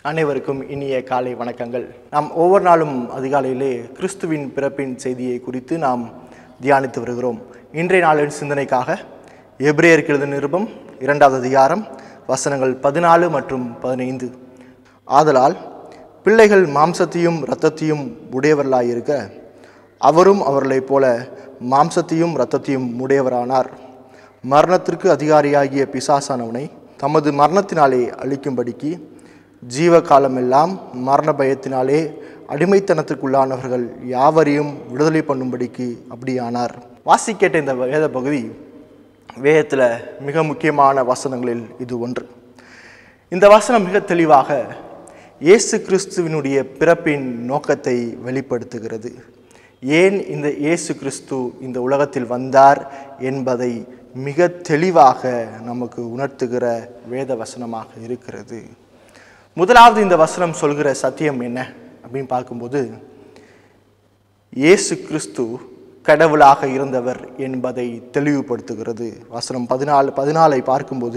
அனைவருக்கும் இனிய காலை வணக்கங்கள் நாம் ஒவ்வொரு நாளும் அதிகாலையிலே கிறிஸ்துவின் பிறப்பின் செய்தியை குறித்து நாம் தியானித்து வருகிறோம் இன்றைய நாளின் சிந்தனைக்காக எபிரேயருக்கு எழுதின நிருபம் இரண்டாவது அதிகாரம் வசனங்கள் பதினாலு மற்றும் பதினைந்து ஆதலால் பிள்ளைகள் மாம்சத்தையும் இரத்தத்தையும் உடையவர்களாயிருக்க அவரும் அவர்களைப் போல மாம்சத்தையும் இரத்தத்தையும் உடையவரானார் மரணத்திற்கு அதிகாரியாகிய பிசாசானவனை தமது மரணத்தினாலே அழிக்கும்படிக்கு ஜீவ காலமெல்லாம் மரண பயத்தினாலே அடிமைத்தனத்துக்குள்ளானவர்கள் யாவரையும் விடுதலை பண்ணும்படிக்கு அப்படியானார் வாசிக்கேட்ட இந்த வேத பகுதி வேதத்தில் மிக முக்கியமான வசனங்களில் இது ஒன்று இந்த வசனம் மிக தெளிவாக இயேசு கிறிஸ்துவினுடைய பிறப்பின் நோக்கத்தை வெளிப்படுத்துகிறது ஏன் இந்த இயேசு கிறிஸ்து இந்த உலகத்தில் வந்தார் என்பதை மிக தெளிவாக நமக்கு உணர்த்துகிற வேத வசனமாக இருக்கிறது முதலாவது இந்த வசனம் சொல்கிற சத்தியம் என்ன அப்படின்னு பார்க்கும்போது இயேசு கிறிஸ்து கடவுளாக இருந்தவர் என்பதை தெளிவுபடுத்துகிறது வசனம் பதினாலு பதினாலை பார்க்கும்போது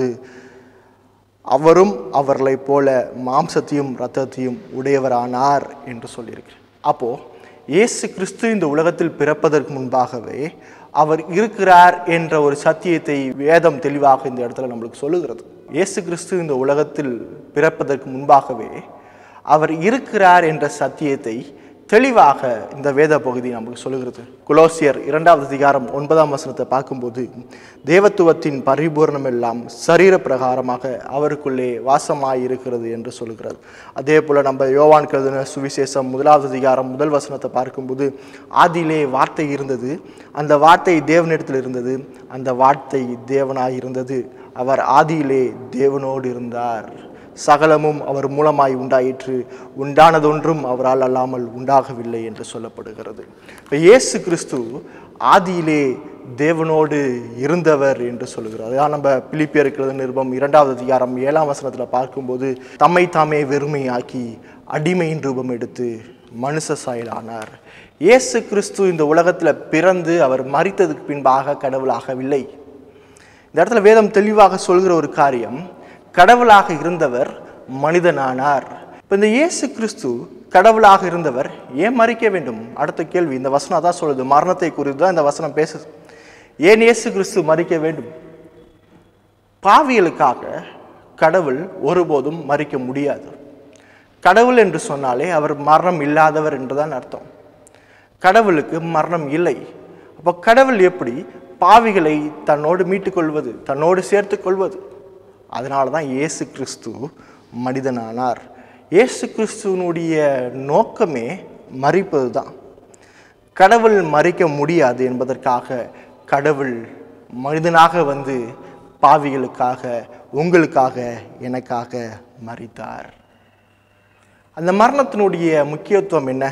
அவரும் அவர்களைப் போல மாம்சத்தையும் இரத்தத்தையும் உடையவரானார் என்று சொல்லியிருக்கிறார் அப்போ இயேசு கிறிஸ்து இந்த உலகத்தில் பிறப்பதற்கு முன்பாகவே அவர் இருக்கிறார் என்ற ஒரு சத்தியத்தை வேதம் தெளிவாக இந்த இடத்துல நம்மளுக்கு சொல்லுகிறது இயேசு கிறிஸ்து இந்த உலகத்தில் பிறப்பதற்கு முன்பாகவே அவர் இருக்கிறார் என்ற சத்தியத்தை தெளிவாக இந்த வேத பகுதி நமக்கு சொல்லுகிறது குலோசியர் இரண்டாவது அதிகாரம் ஒன்பதாம் வசனத்தை பார்க்கும்போது தேவத்துவத்தின் பரிபூர்ணம் எல்லாம் சரீர பிரகாரமாக அவருக்குள்ளே வாசமாய் இருக்கிறது என்று சொல்லுகிறது அதே போல் நம்ம யோவான் கருதின சுவிசேஷம் முதலாவது அதிகாரம் முதல் வசனத்தை பார்க்கும்போது ஆதியிலே வார்த்தை இருந்தது அந்த வார்த்தை தேவனிடத்தில் இருந்தது அந்த வார்த்தை தேவனாய் இருந்தது அவர் ஆதியிலே தேவனோடு இருந்தார் சகலமும் அவர் மூலமாய் உண்டாயிற்று உண்டானதொன்றும் அவரால் அல்லாமல் உண்டாகவில்லை என்று சொல்லப்படுகிறது இப்போ இயேசு கிறிஸ்து ஆதியிலே தேவனோடு இருந்தவர் என்று சொல்லுகிறார் அதான் நம்ம பிலிப்பியர்கள் நிருபம் இரண்டாவது அதிகாரம் ஏழாம் வசனத்தில் பார்க்கும்போது தம்மை தாமே வெறுமையாக்கி அடிமையின் ரூபம் எடுத்து மனுஷ சாயலானார் இயேசு கிறிஸ்து இந்த உலகத்தில் பிறந்து அவர் மறித்ததுக்கு பின்பாக கடவுளாகவில்லை இந்த இடத்துல வேதம் தெளிவாக சொல்கிற ஒரு காரியம் கடவுளாக இருந்தவர் மனிதனானார் இப்போ இந்த இயேசு கிறிஸ்து கடவுளாக இருந்தவர் ஏன் மறிக்க வேண்டும் அடுத்த கேள்வி இந்த வசனம் அதான் சொல்லுது மரணத்தை குறித்து தான் இந்த வசனம் பேசுது ஏன் இயேசு கிறிஸ்து மறிக்க வேண்டும் பாவியலுக்காக கடவுள் ஒருபோதும் மறிக்க முடியாது கடவுள் என்று சொன்னாலே அவர் மரணம் இல்லாதவர் என்றுதான் அர்த்தம் கடவுளுக்கு மரணம் இல்லை அப்போ கடவுள் எப்படி பாவிகளை தன்னோடு மீட்டுக்கொள்வது தன்னோடு சேர்த்து கொள்வது அதனால தான் இயேசு கிறிஸ்து மனிதனானார் இயேசு கிறிஸ்துவனுடைய நோக்கமே மறிப்பது தான் கடவுள் மறிக்க முடியாது என்பதற்காக கடவுள் மனிதனாக வந்து பாவிகளுக்காக உங்களுக்காக எனக்காக மறித்தார் அந்த மரணத்தினுடைய முக்கியத்துவம் என்ன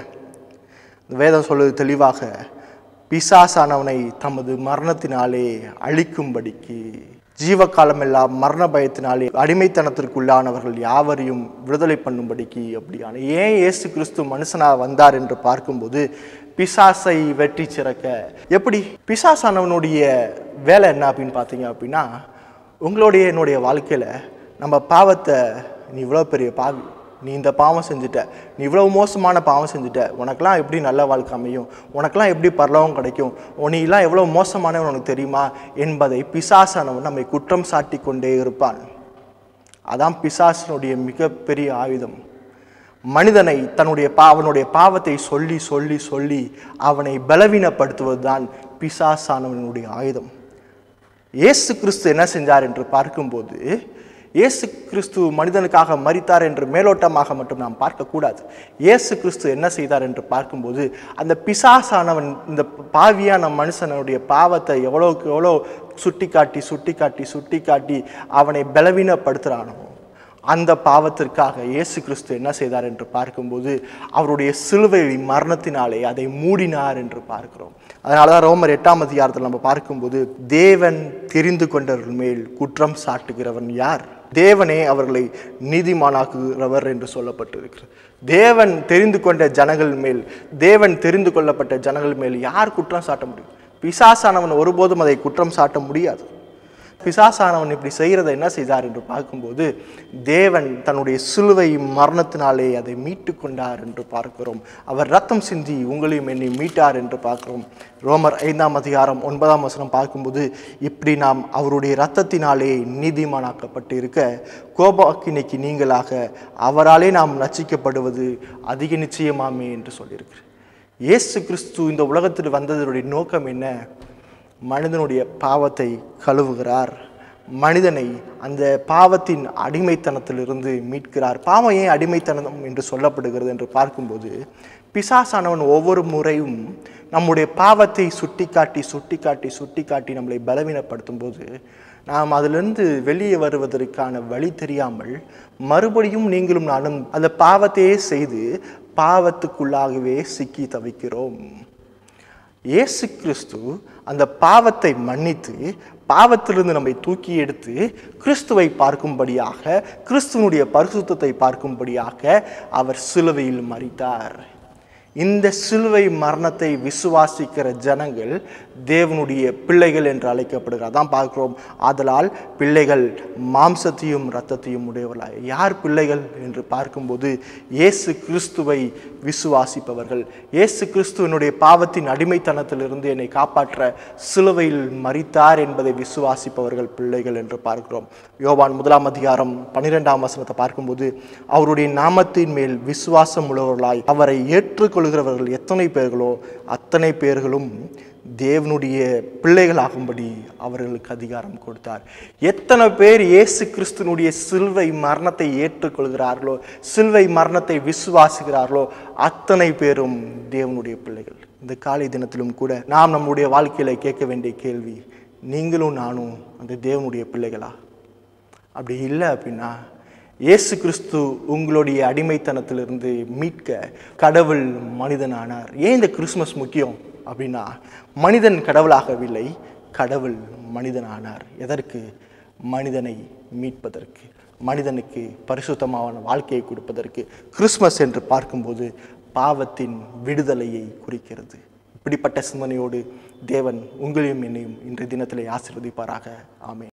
வேதம் சொல்வது தெளிவாக பிசாசானவனை தமது மரணத்தினாலே அழிக்கும்படிக்கு ஜீவகாலமெல்லாம் மரண பயத்தினாலே அடிமைத்தனத்திற்குள்ளானவர்கள் யாவரையும் விடுதலை பண்ணும்படிக்கு அப்படியான ஏன் இயேசு கிறிஸ்து மனுஷனாக வந்தார் என்று பார்க்கும்போது பிசாசை வெற்றி சிறக்க எப்படி பிசாசானவனுடைய வேலை என்ன அப்படின்னு பார்த்தீங்க அப்படின்னா உங்களுடைய என்னுடைய வாழ்க்கையில் நம்ம பாவத்தை நீ இவ்வளோ பெரிய பாவி நீ இந்த பாவம் செஞ்சுட்ட நீ இவ்வளோ மோசமான பாவம் செஞ்சுட்ட உனக்கெல்லாம் எப்படி நல்ல வாழ்க்கை அமையும் உனக்கெல்லாம் எப்படி பரலவம் கிடைக்கும் நீலாம் எவ்வளோ மோசமானவன் உனக்கு தெரியுமா என்பதை பிசாசானவன் நம்மை குற்றம் சாட்டி கொண்டே இருப்பான் அதான் பிசாசனுடைய மிகப்பெரிய ஆயுதம் மனிதனை தன்னுடைய பா அவனுடைய பாவத்தை சொல்லி சொல்லி சொல்லி அவனை பலவீனப்படுத்துவது தான் பிசாசானவனுடைய ஆயுதம் இயேசு கிறிஸ்து என்ன செஞ்சார் என்று பார்க்கும்போது இயேசு கிறிஸ்து மனிதனுக்காக மறித்தார் என்று மேலோட்டமாக மட்டும் நாம் பார்க்கக்கூடாது இயேசு கிறிஸ்து என்ன செய்தார் என்று பார்க்கும்போது அந்த பிசாசானவன் இந்த பாவியான மனுஷனுடைய பாவத்தை எவ்வளோக்கு எவ்வளோ சுட்டி காட்டி சுட்டி காட்டி சுட்டி காட்டி அவனை பலவீனப்படுத்துகிறானோ அந்த பாவத்திற்காக இயேசு கிறிஸ்து என்ன செய்தார் என்று பார்க்கும்போது அவருடைய சிலுவை மரணத்தினாலே அதை மூடினார் என்று பார்க்கிறோம் அதனால தான் ரோமர் எட்டாம் அதிகாரத்தில் நம்ம பார்க்கும்போது தேவன் தெரிந்து கொண்டவர்கள் மேல் குற்றம் சாட்டுகிறவன் யார் தேவனே அவர்களை நீதிமானாக்குகிறவர் என்று சொல்லப்பட்டிருக்கிறது தேவன் தெரிந்து கொண்ட ஜனங்கள் மேல் தேவன் தெரிந்து கொள்ளப்பட்ட ஜனங்கள் மேல் யார் குற்றம் சாட்ட முடியும் பிசாசானவன் ஒருபோதும் அதை குற்றம் சாட்ட முடியாது பிசாசானவன் இப்படி செய்கிறதை என்ன செய்தார் என்று பார்க்கும்போது தேவன் தன்னுடைய சிலுவை மரணத்தினாலே அதை மீட்டு கொண்டார் என்று பார்க்கிறோம் அவர் ரத்தம் சிந்தி உங்களையும் என்னை மீட்டார் என்று பார்க்கிறோம் ரோமர் ஐந்தாம் அதிகாரம் ஒன்பதாம் வசனம் பார்க்கும்போது இப்படி நாம் அவருடைய இரத்தத்தினாலே நீதிமானாக்கப்பட்டு இருக்க கோபாக்கினைக்கு நீங்களாக அவராலே நாம் ரட்சிக்கப்படுவது அதிக நிச்சயமாமே என்று சொல்லியிருக்கிறார் இயேசு கிறிஸ்து இந்த உலகத்தில் வந்ததனுடைய நோக்கம் என்ன மனிதனுடைய பாவத்தை கழுவுகிறார் மனிதனை அந்த பாவத்தின் அடிமைத்தனத்திலிருந்து மீட்கிறார் பாவம் ஏன் அடிமைத்தனம் என்று சொல்லப்படுகிறது என்று பார்க்கும்போது பிசாசானவன் ஒவ்வொரு முறையும் நம்முடைய பாவத்தை சுட்டிக்காட்டி சுட்டிக்காட்டி சுட்டிக்காட்டி நம்மளை பலவீனப்படுத்தும் போது நாம் அதிலிருந்து வெளியே வருவதற்கான வழி தெரியாமல் மறுபடியும் நீங்களும் நானும் அந்த பாவத்தையே செய்து பாவத்துக்குள்ளாகவே சிக்கி தவிக்கிறோம் இயேசு கிறிஸ்து அந்த பாவத்தை மன்னித்து பாவத்திலிருந்து நம்மை தூக்கி எடுத்து கிறிஸ்துவை பார்க்கும்படியாக கிறிஸ்துவனுடைய பரிசுத்தத்தை பார்க்கும்படியாக அவர் சிலுவையில் மறித்தார் இந்த சிலுவை மரணத்தை விசுவாசிக்கிற ஜனங்கள் தேவனுடைய பிள்ளைகள் என்று அழைக்கப்படுகிறார் அதான் பார்க்கிறோம் ஆதலால் பிள்ளைகள் மாம்சத்தையும் இரத்தத்தையும் உடையவர்களாய் யார் பிள்ளைகள் என்று பார்க்கும்போது இயேசு கிறிஸ்துவை விசுவாசிப்பவர்கள் இயேசு கிறிஸ்துவனுடைய பாவத்தின் அடிமைத்தனத்திலிருந்து என்னை காப்பாற்ற சிலுவையில் மறித்தார் என்பதை விசுவாசிப்பவர்கள் பிள்ளைகள் என்று பார்க்கிறோம் யோவான் முதலாம் அதிகாரம் பன்னிரெண்டாம் வசனத்தை பார்க்கும்போது அவருடைய நாமத்தின் மேல் விசுவாசம் உள்ளவர்களாய் அவரை ஏற்றுக்கொள்கிறவர்கள் எத்தனை பேர்களோ அத்தனை பேர்களும் தேவனுடைய பிள்ளைகளாகும்படி அவர்களுக்கு அதிகாரம் கொடுத்தார் எத்தனை பேர் இயேசு கிறிஸ்துனுடைய சிலுவை மரணத்தை ஏற்றுக்கொள்கிறார்களோ சிலுவை மரணத்தை விசுவாசிக்கிறார்களோ அத்தனை பேரும் தேவனுடைய பிள்ளைகள் இந்த காலை தினத்திலும் கூட நாம் நம்முடைய வாழ்க்கையில கேட்க வேண்டிய கேள்வி நீங்களும் நானும் அந்த தேவனுடைய பிள்ளைகளா அப்படி இல்லை அப்படின்னா இயேசு கிறிஸ்து உங்களுடைய அடிமைத்தனத்திலிருந்து மீட்க கடவுள் மனிதனானார் ஏன் இந்த கிறிஸ்மஸ் முக்கியம் அப்படின்னா மனிதன் கடவுளாகவில்லை கடவுள் மனிதனானார் எதற்கு மனிதனை மீட்பதற்கு மனிதனுக்கு பரிசுத்தமான வாழ்க்கையை கொடுப்பதற்கு கிறிஸ்மஸ் என்று பார்க்கும்போது பாவத்தின் விடுதலையை குறிக்கிறது இப்படிப்பட்ட சிந்தனையோடு தேவன் உங்களையும் என்னையும் இன்றைய தினத்திலே ஆசீர்வதிப்பாராக ஆமென்